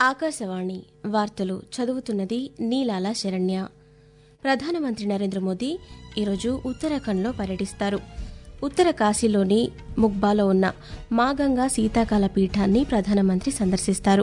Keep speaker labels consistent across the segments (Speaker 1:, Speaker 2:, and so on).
Speaker 1: ఆకాశవాణి వార్తలు చదువుతున్నది నీలాల శరణ్య ప్రధానమంత్రి నరేంద్ర మోదీ ఈరోజు ఉత్తరాఖండ్లో పర్యటిస్తారు ఉత్తర కాశీలోని ముగ్బాలో ఉన్న మాగంగా శీతాకాల పీఠాన్ని ప్రధానమంత్రి సందర్శిస్తారు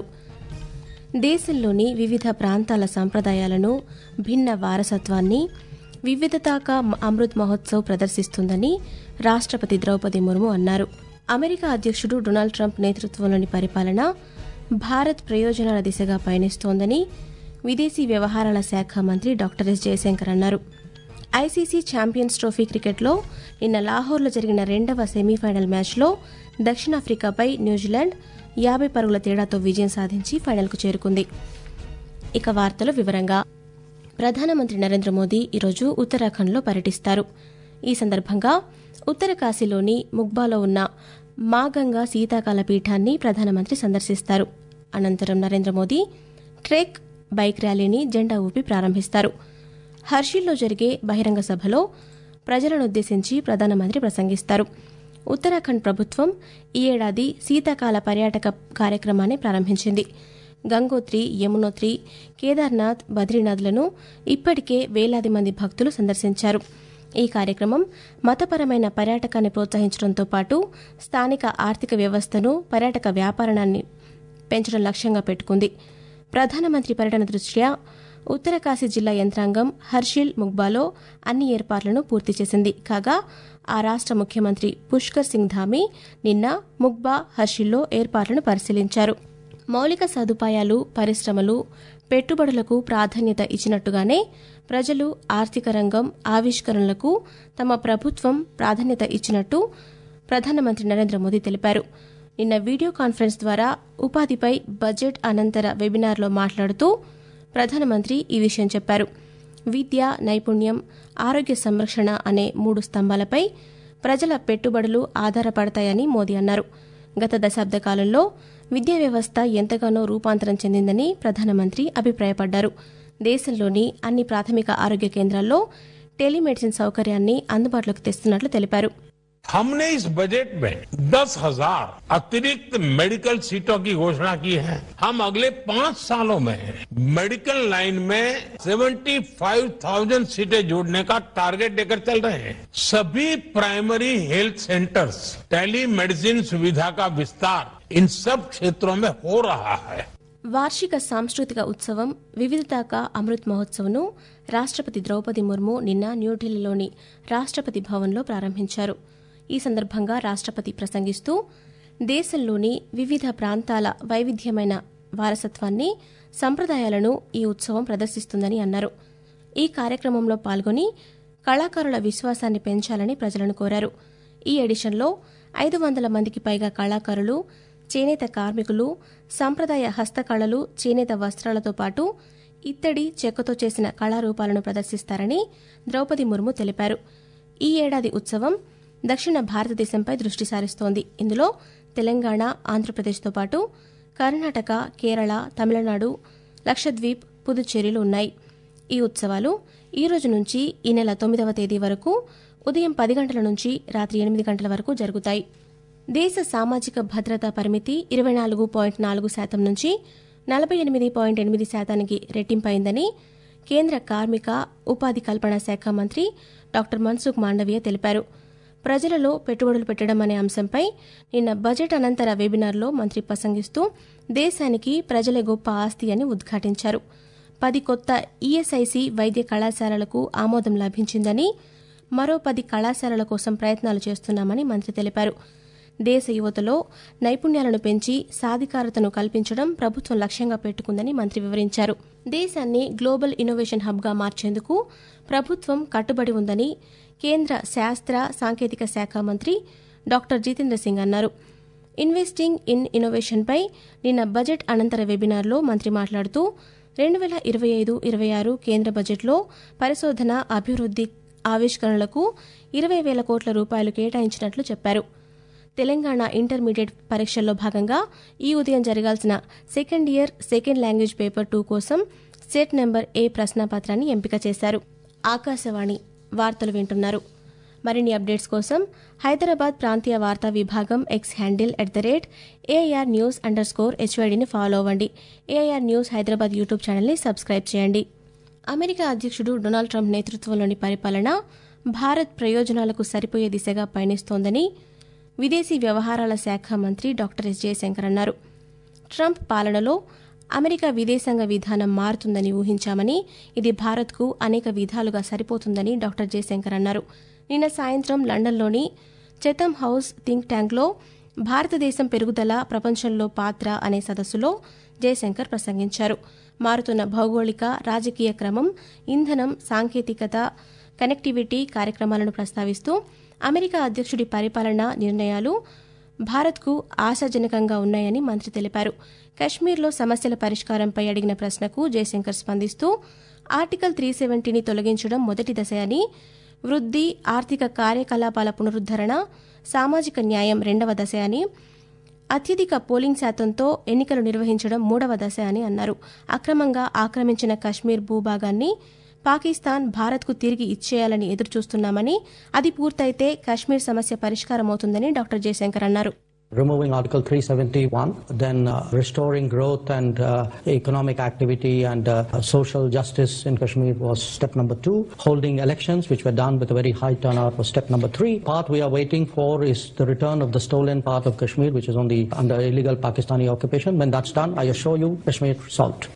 Speaker 1: దేశంలోని వివిధ ప్రాంతాల సంప్రదాయాలను భిన్న వారసత్వాన్ని వివిధతాక అమృత్ మహోత్సవ్ ప్రదర్శిస్తుందని రాష్ట్రపతి ద్రౌపది ముర్ము అన్నారు అమెరికా అధ్యక్షుడు డొనాల్డ్ ట్రంప్ నేతృత్వంలోని పరిపాలన భారత్ ప్రయోజనాల దిశగా పయనిస్తోందని విదేశీ వ్యవహారాల శాఖ మంత్రి డాక్టర్ ఎస్ జయశంకర్ అన్నారు ఐసీసీ ఛాంపియన్స్ ట్రోఫీ క్రికెట్లో నిన్న లాహోర్లో జరిగిన రెండవ సెమీఫైనల్ మ్యాచ్లో దక్షిణాఫ్రికాపై న్యూజిలాండ్ యాభై పరుగుల తేడాతో విజయం సాధించి ఫైనల్కు చేరుకుంది ఇక వార్తలు వివరంగా ప్రధానమంత్రి నరేంద్ర మోదీ ఈరోజు ఉత్తరాఖండ్లో పర్యటిస్తారు ఈ సందర్భంగా ఉత్తర కాశీలోని ముగ్బాలో ఉన్న మాగంగా శీతాకాల పీఠాన్ని ప్రధానమంత్రి సందర్శిస్తారు అనంతరం నరేంద్ర మోదీ ట్రెక్ బైక్ ర్యాలీని జెండా ఊపి ప్రారంభిస్తారు హర్షిల్లో జరిగే బహిరంగ సభలో ప్రజలనుద్దేశించి ప్రధానమంత్రి ప్రసంగిస్తారు ఉత్తరాఖండ్ ప్రభుత్వం ఈ ఏడాది శీతాకాల పర్యాటక కార్యక్రమాన్ని ప్రారంభించింది గంగోత్రి యమునోత్రి కేదార్నాథ్ బద్రీనాథ్లను ఇప్పటికే వేలాది మంది భక్తులు సందర్శించారు ఈ కార్యక్రమం మతపరమైన పర్యాటకాన్ని ప్రోత్సహించడంతో పాటు స్థానిక ఆర్థిక వ్యవస్థను పర్యాటక వ్యాపారాన్ని పెంచడం లక్ష్యంగా పెట్టుకుంది ప్రధానమంత్రి పర్యటన దృష్ట్యా ఉత్తరకాశీ జిల్లా యంత్రాంగం హర్షిల్ ముగ్బాలో అన్ని ఏర్పాట్లను పూర్తి చేసింది కాగా ఆ రాష్ట ముఖ్యమంత్రి పుష్కర్ సింగ్ ధామీ నిన్న ముగ్బా హర్షిల్లో ఏర్పాట్లను పరిశీలించారు మౌలిక సదుపాయాలు పరిశ్రమలు పెట్టుబడులకు ప్రాధాన్యత ఇచ్చినట్టుగానే ప్రజలు ఆర్థిక రంగం ఆవిష్కరణలకు తమ ప్రభుత్వం ప్రాధాన్యత ఇచ్చినట్టు ప్రధానమంత్రి నరేంద్ర మోదీ తెలిపారు నిన్న వీడియో కాన్ఫరెన్స్ ద్వారా ఉపాధిపై బడ్జెట్ అనంతర వెబినార్లో మాట్లాడుతూ ప్రధానమంత్రి ఈ విషయం చెప్పారు విద్య నైపుణ్యం ఆరోగ్య సంరక్షణ అనే మూడు స్తంభాలపై ప్రజల పెట్టుబడులు ఆధారపడతాయని మోదీ అన్నారు గత దశాబ్ద కాలంలో విద్యా వ్యవస్థ ఎంతగానో రూపాంతరం చెందిందని ప్రధానమంత్రి అభిప్రాయపడ్డారు దేశంలోని అన్ని ప్రాథమిక ఆరోగ్య కేంద్రాల్లో టెలిమెడిసిన్ సౌకర్యాన్ని అందుబాటులోకి తెస్తున్నట్లు తెలిపారు
Speaker 2: हमने इस बजट में दस हजार अतिरिक्त मेडिकल सीटों की घोषणा की है हम अगले पांच सालों में मेडिकल लाइन में सेवेंटी फाइव थाउजेंड सीटें जोड़ने का टारगेट लेकर चल रहे हैं सभी primary health centres telemedicine सुविधा का विस्तार इन सब क्षेत्रों में हो रहा है
Speaker 1: వార్షిక సాంస్కృతిక ఉత్సవం వివిధతాక అమృత్ మహోత్సవ్ను రాష్ట్రపతి ద్రౌపది ముర్ము నిన్న న్యూఢిల్లీలోని రాష్ట్రపతి భవన్లో ప్రారంభించారు ఈ సందర్భంగా రాష్ట్రపతి ప్రసంగిస్తూ దేశంలోని వివిధ ప్రాంతాల వైవిధ్యమైన వారసత్వాన్ని సంప్రదాయాలను ఈ ఉత్సవం ప్రదర్శిస్తుందని అన్నారు ఈ కార్యక్రమంలో పాల్గొని కళాకారుల విశ్వాసాన్ని పెంచాలని ప్రజలను కోరారు ఈ ఎడిషన్లో ఐదు వందల మందికి పైగా కళాకారులు చేనేత కార్మికులు సంప్రదాయ హస్తకళలు చేనేత వస్త్రాలతో పాటు ఇత్తడి చెక్కతో చేసిన కళారూపాలను ప్రదర్శిస్తారని ద్రౌపది ముర్ము తెలిపారు ఈ ఏడాది ఉత్సవం దక్షిణ భారతదేశంపై దృష్టి సారిస్తోంది ఇందులో తెలంగాణ ఆంధ్రప్రదేశ్తో పాటు కర్ణాటక కేరళ తమిళనాడు లక్షద్వీప్ పుదుచ్చేరిలు ఉన్నాయి ఈ ఉత్సవాలు ఈ రోజు నుంచి ఈ నెల తొమ్మిదవ తేదీ వరకు ఉదయం పది గంటల నుంచి రాత్రి ఎనిమిది గంటల వరకు జరుగుతాయి దేశ సామాజిక భద్రతా పరిమితి ఇరవై నాలుగు పాయింట్ నాలుగు శాతం నుంచి నలభై ఎనిమిది పాయింట్ ఎనిమిది శాతానికి రెట్టింపైందని కేంద్ర కార్మిక ఉపాధి కల్పన శాఖ మంత్రి డాక్టర్ మన్సుఖ్ మాండవీయ తెలిపారు ప్రజలలో పెట్టుబడులు పెట్టడం అనే అంశంపై నిన్న బడ్జెట్ అనంతర వెబినార్లో మంత్రి ప్రసంగిస్తూ దేశానికి ప్రజలే గొప్ప ఆస్తి అని ఉద్ఘాటించారు పది కొత్త ఈఎస్ఐసి వైద్య కళాశాలలకు ఆమోదం లభించిందని మరో పది కళాశాలల కోసం ప్రయత్నాలు చేస్తున్నామని మంత్రి తెలిపారు దేశ యువతలో నైపుణ్యాలను పెంచి సాధికారతను కల్పించడం ప్రభుత్వం లక్ష్యంగా పెట్టుకుందని మంత్రి వివరించారు దేశాన్ని గ్లోబల్ ఇన్నోవేషన్ హబ్గా మార్చేందుకు ప్రభుత్వం కట్టుబడి ఉందని కేంద్ర శాస్త్ర సాంకేతిక శాఖ మంత్రి డాక్టర్ జితేంద్ర సింగ్ అన్నారు ఇన్వెస్టింగ్ ఇన్ ఇన్నోవేషన్పై నిన్న బడ్జెట్ అనంతర వెబినార్లో మంత్రి మాట్లాడుతూ రెండు వేల ఇరవై ఐదు ఇరవై ఆరు కేంద్ర బడ్జెట్లో పరిశోధన అభివృద్ది ఆవిష్కరణలకు ఇరవై వేల కోట్ల రూపాయలు కేటాయించినట్లు చెప్పారు తెలంగాణ ఇంటర్మీడియట్ పరీక్షల్లో భాగంగా ఈ ఉదయం జరగాల్సిన second year second language paper two కోసం సెట్ నెంబర్ ఏ ప్రశ్నాపత్రాన్ని ఎంపిక చేశారు ఆకాశవాణి వార్తలు వింటున్నారు మరిన్ని అప్డేట్స్ కోసం హైదరాబాద్ ప్రాంతీయ వార్తా విభాగం X handle at the rate A I R news underscore హెచ్వైడిని ఫాలో అవ్వండి ఏఐఆర్ న్యూస్ హైదరాబాద్ యూట్యూబ్ ఛానల్ని సబ్స్క్రైబ్ చేయండి అమెరికా అధ్యక్షుడు డొనాల్డ్ ట్రంప్ నేతృత్వంలోని పరిపాలన భారత్ ప్రయోజనాలకు సరిపోయే దిశగా పయనిస్తోందని విదేశీ వ్యవహారాల శాఖ మంత్రి డాక్టర్ ఎస్ జయశంకర్ అన్నారు ట్రంప్ పాలనలో అమెరికా విదేశాంగ విధానం మారుతుందని ఊహించామని ఇది భారత్కు అనేక విధాలుగా సరిపోతుందని డాక్టర్ జయశంకర్ అన్నారు నిన్న సాయంత్రం లండన్లోని చెతమ్ హౌస్ థింక్ ట్యాంక్లో భారతదేశం పెరుగుదల ప్రపంచంలో పాత్ర అనే సదస్సులో జయశంకర్ ప్రసంగించారు మారుతున్న భౌగోళిక రాజకీయ క్రమం ఇంధనం సాంకేతికత కనెక్టివిటీ కార్యక్రమాలను ప్రస్తావిస్తూ అమెరికా అధ్యక్షుడి పరిపాలన నిర్ణయాలు భారత్కు ఆశాజనకంగా ఉన్నాయని మంత్రి తెలిపారు కశ్మీర్లో సమస్యల పరిష్కారంపై అడిగిన ప్రశ్నకు జయశంకర్ స్పందిస్తూ ఆర్టికల్ త్రీ సెవెంటీని తొలగించడం మొదటి దశ అని వృద్ధి ఆర్థిక కార్యకలాపాల పునరుద్దరణ సామాజిక న్యాయం రెండవ దశ అని అత్యధిక పోలింగ్ శాతంతో ఎన్నికలు నిర్వహించడం మూడవ దశ అని అన్నారు అక్రమంగా ఆక్రమించిన కశ్మీర్ భూభాగాన్ని పాకిస్తాన్ భారత్కు తిరిగి ఇచ్చేయాలని ఎదురుచూస్తున్నామని అది పూర్తయితే కశ్మీర్ సమస్య పరిష్కారమవుతుందని డాక్టర్ జయశంకర్ అన్నారు
Speaker 3: removing Article 371, then uh, restoring growth and uh, economic activity and uh, social justice in Kashmir was step number two. Holding elections, which were done with a very high turnout, was step number three. Part we are waiting for is the return of the stolen part of Kashmir, which is on the under illegal Pakistani occupation. When that's done, I assure you, Kashmir solved.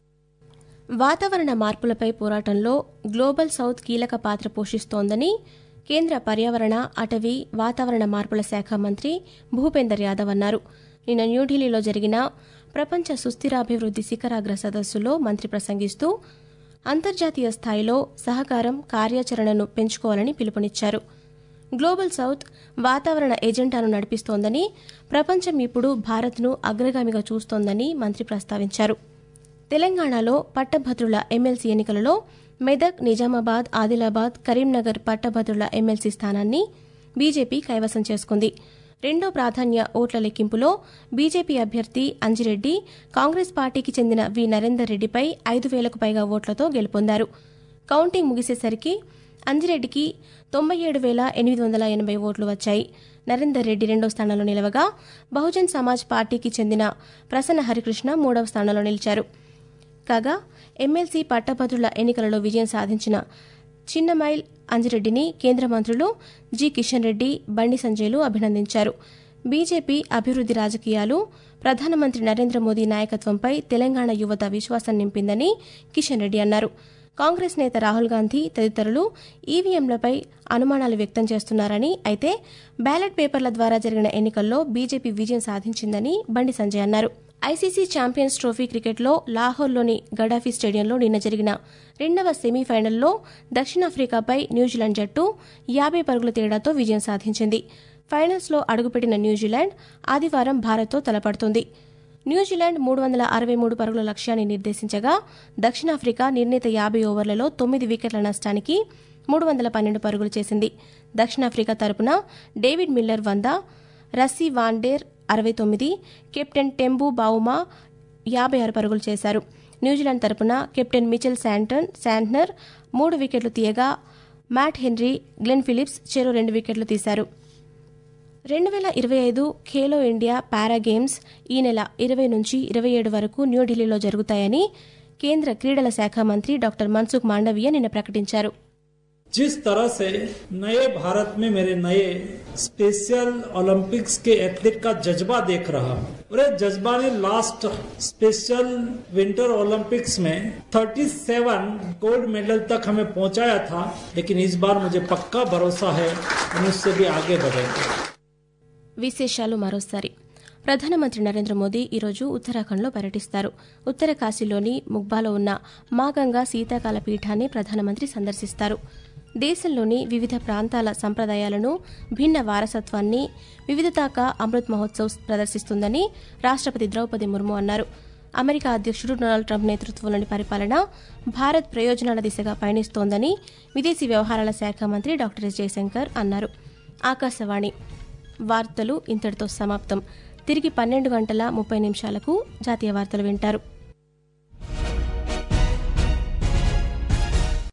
Speaker 1: వాతావరణ మార్పులపై పోరాటంలో global south కీలక పాత్ర పోషిస్తోందని కేంద్ర పర్యావరణ అటవీ వాతావరణ మార్పుల శాఖ మంత్రి భూపేందర్ యాదవ్ అన్నారు నిన్న న్యూఢిల్లీలో జరిగిన ప్రపంచ సుస్థిరాభివృద్ది శిఖరాగ్ర సదస్సులో మంత్రి ప్రసంగిస్తూ అంతర్జాతీయ స్థాయిలో సహకారం కార్యాచరణను పెంచుకోవాలని పిలుపునిచ్చారు గ్లోబల్ సౌత్ వాతావరణ ఎజెండాను నడిపిస్తోందని ప్రపంచం ఇప్పుడు భారత్ను అగ్రగామిగా చూస్తోందని మంత్రి ప్రస్తావించారు తెలంగాణలో పట్టభద్రుల ఎమ్మెల్సీ ఎన్నికలలో మెదక్ నిజామాబాద్ ఆదిలాబాద్ కరీంనగర్ పట్టభద్రుల ఎమ్మెల్సీ స్థానాన్ని బీజేపీ కైవసం చేసుకుంది రెండో ప్రాధాన్య ఓట్ల లెక్కింపులో బీజేపీ అభ్యర్థి అంజిరెడ్డి కాంగ్రెస్ పార్టీకి చెందిన వి నరేందర్ రెడ్డిపై ఐదు వేలకు పైగా ఓట్లతో గెలుపొందారు కౌంటింగ్ ముగిసేసరికి అంజిరెడ్డికి తొంభై ఏడు వేల ఎనిమిది వందల ఎనభై ఓట్లు వచ్చాయి నరేందర్ రెడ్డి రెండో స్థానంలో నిలవగా బహుజన్ సమాజ్ పార్టీకి చెందిన ప్రసన్న హరికృష్ణ మూడవ స్థానంలో నిలిచారు కాగా ఎమ్మెల్సీ పట్టభద్రుల ఎన్నికలలో విజయం సాధించిన చిన్నమైల్ అంజిరెడ్డిని కేంద్ర మంత్రులు జి కిషన్ రెడ్డి బండి సంజయ్లు అభినందించారు బీజేపీ అభివృద్ది రాజకీయాలు ప్రధానమంత్రి నరేంద్ర మోదీ నాయకత్వంపై తెలంగాణ యువత విశ్వాసం నింపిందని కిషన్ రెడ్డి అన్నారు కాంగ్రెస్ నేత రాహుల్ గాంధీ తదితరులు ఈవీఎంలపై అనుమానాలు వ్యక్తం చేస్తున్నారని అయితే బ్యాలెట్ పేపర్ల ద్వారా జరిగిన ఎన్నికల్లో బీజేపీ విజయం సాధించిందని బండి సంజయ్ అన్నారు ఐసీసీ ఛాంపియన్స్ ట్రోఫీ క్రికెట్లో లాహోర్లోని గడాఫీ స్టేడియంలో నిన్న జరిగిన రెండవ సెమీఫైనల్లో దక్షిణాఫ్రికాపై న్యూజిలాండ్ జట్టు యాభై పరుగుల తేడాతో విజయం సాధించింది ఫైనల్స్లో అడుగుపెట్టిన న్యూజిలాండ్ ఆదివారం భారత్తో తలపడుతుంది న్యూజిలాండ్ మూడు వందల అరవై మూడు పరుగుల లక్ష్యాన్ని నిర్దేశించగా దక్షిణాఫ్రికా నిర్ణీత యాభై ఓవర్లలో తొమ్మిది వికెట్ల నష్టానికి మూడు వందల పన్నెండు పరుగులు చేసింది దక్షిణాఫ్రికా తరపున డేవిడ్ మిల్లర్ వంద రస్సీ వాండేర్ అరవై తొమ్మిది కెప్టెన్ టెంబు బావుమా యాభై ఆరు పరుగులు చేశారు న్యూజిలాండ్ తరపున కెప్టెన్ మిచెల్ శాంటన్ శాంట్నర్ మూడు వికెట్లు తీయగా మ్యాట్ హెన్రీ గ్లెన్ ఫిలిప్స్ చెరో రెండు వికెట్లు తీశారు రెండు వేల ఇరవై ఐదు ఖేలో ఇండియా పారా గేమ్స్ ఈ నెల ఇరవై నుంచి ఇరవై ఏడు వరకు న్యూఢిల్లీలో జరుగుతాయని కేంద్ర క్రీడల శాఖ మంత్రి డాక్టర్ మన్సుఖ్ మాండవీయ నిన్న ప్రకటించారు
Speaker 4: जिस तरह से नए भारत में मेरे नए स्पेशल ओलंपिक्स के एथलीट का जज्बा देख रहा हूं और ये जज्बा ने लास्ट स्पेशल विंटर ओलंपिक्स में 37 गोल्ड मेडल तक हमें पहुंचाया था लेकिन इस बार मुझे पक्का भरोसा है हम उससे भी आगे बढ़ेंगे
Speaker 1: విశేషాలు మరోసారి ప్రధానమంత్రి నరేంద్ర మోదీ ఈరోజు ఉత్తరాఖండ్లో పర్యటిస్తారు ఉత్తర కాశీలోని ముగ్బాలో ఉన్న మాగంగా శీతాకాల పీఠాన్ని ప్రధానమంత్రి సందర్శిస్తారు దేశంలోని వివిధ ప్రాంతాల సంప్రదాయాలను భిన్న వారసత్వాన్ని వివిధతాక అమృత్ మహోత్సవ్ ప్రదర్శిస్తుందని రాష్ట్రపతి ద్రౌపది ముర్ము అన్నారు అమెరికా అధ్యక్షుడు డొనాల్డ్ ట్రంప్ నేతృత్వంలోని పరిపాలన భారత్ ప్రయోజనాల దిశగా పయనిస్తోందని విదేశీ వ్యవహారాల శాఖ మంత్రి డాక్టర్ ఎస్ జయశంకర్ అన్నారు ఆకాశవాణి వార్తలు ఇంతటితో సమాప్తం తిరిగి పన్నెండు గంటల ముప్పై నిమిషాలకు జాతీయ వార్తలు వింటారు